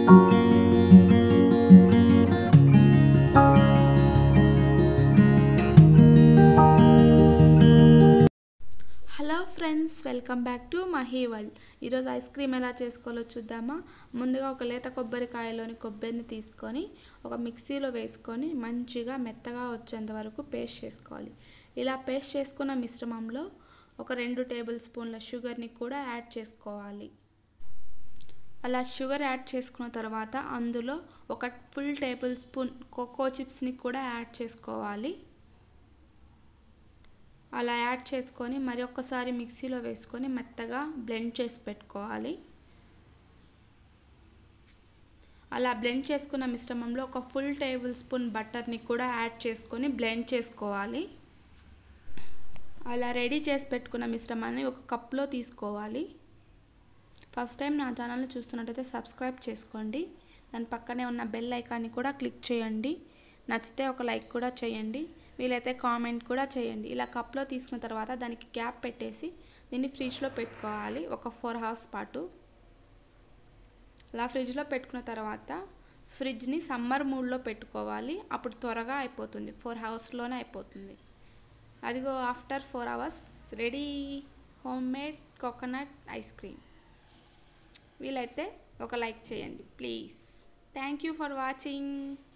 hello friends welcome back to Mahi world ఈరోజు ice cream ఎలా చేసుకోవాలో చూద్దామా ముందుగా ఒక లేత కొబ్బరికాయలోని కొబ్బరిని తీసుకొని ఒక మిక్సీలో వేసుకొని మంచిగా మెత్తగా వచ్చేంత వరకు పేస్ట్ చేసుకోవాలి ఇలా పేస్ట్ చేసుకున్న మిశ్రమంలో ఒక రెండు టేబుల్ స్పూన్ల షుగర్ని కూడా యాడ్ చేసుకోవాలి అలా షుగర్ యాడ్ చేసుకున్న తర్వాత అందులో ఒక ఫుల్ టేబుల్ స్పూన్ కోకో చిప్స్ని కూడా యాడ్ చేసుకోవాలి అలా యాడ్ చేసుకొని మరి ఒక్కసారి మిక్సీలో వేసుకొని మెత్తగా బ్లెండ్ చేసి పెట్టుకోవాలి అలా బ్లెండ్ చేసుకున్న మిశ్రమంలో ఒక ఫుల్ టేబుల్ స్పూన్ బటర్ని కూడా యాడ్ చేసుకొని బ్లెండ్ చేసుకోవాలి అలా రెడీ చేసి పెట్టుకున్న మిశ్రమాన్ని ఒక కప్లో తీసుకోవాలి ఫస్ట్ టైం నా ఛానల్ని చూస్తున్నట్టయితే సబ్స్క్రైబ్ చేసుకోండి దాని పక్కనే ఉన్న బెల్ ఐకాన్ని కూడా క్లిక్ చేయండి నచ్చితే ఒక లైక్ కూడా చేయండి వీలైతే కామెంట్ కూడా చేయండి ఇలా కప్లో తీసుకున్న తర్వాత దానికి గ్యాప్ పెట్టేసి దీన్ని ఫ్రిడ్జ్లో పెట్టుకోవాలి ఒక ఫోర్ అవర్స్ పాటు అలా ఫ్రిడ్జ్లో పెట్టుకున్న తర్వాత ఫ్రిడ్జ్ని సమ్మర్ మూడ్లో పెట్టుకోవాలి అప్పుడు త్వరగా అయిపోతుంది ఫోర్ అవర్స్లోనే అయిపోతుంది అదిగో after four hours ready homemade coconut ice cream వీలైతే ఒక లైక్ చేయండి please thank you for watching